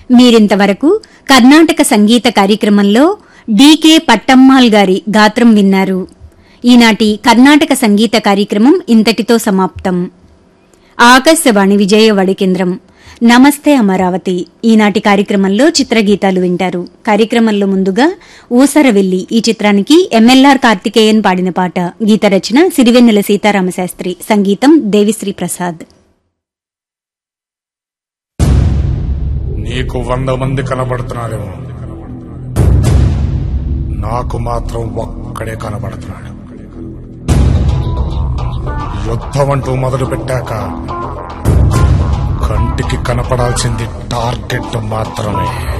మీరింతవరకు కర్ణాటక సంగీత కార్యక్రమంలో డీకే పట్టమ్మాల్ గారి గాత్రం విన్నారు ఈనాటి కర్ణాటక సంగీత కార్యక్రమం ఇంతటితో సమాప్తం ఆకాశవాణి విజయవాడ కేంద్రం నమస్తే అమరావతి ఈనాటి కార్యక్రమంలో చిత్రగీతాలు వింటారు కార్యక్రమంలో ముందుగా ఊసరవెల్లి ఈ చిత్రానికి ఎంఎల్ఆర్ కార్తికేయన్ పాడిన పాట గీత రచన సిరివెన్నెల సీతారామశాస్త్రి సంగీతం దేవిశ్రీ ప్రసాద్ నీకు వంద మంది కనబడుతున్నారేమో నాకు మాత్రం ఒక్కడే కనబడుతున్నాడు యుద్ధం అంటూ మొదలు పెట్టాక కంటికి కనపడాల్సింది టార్గెట్ మాత్రమే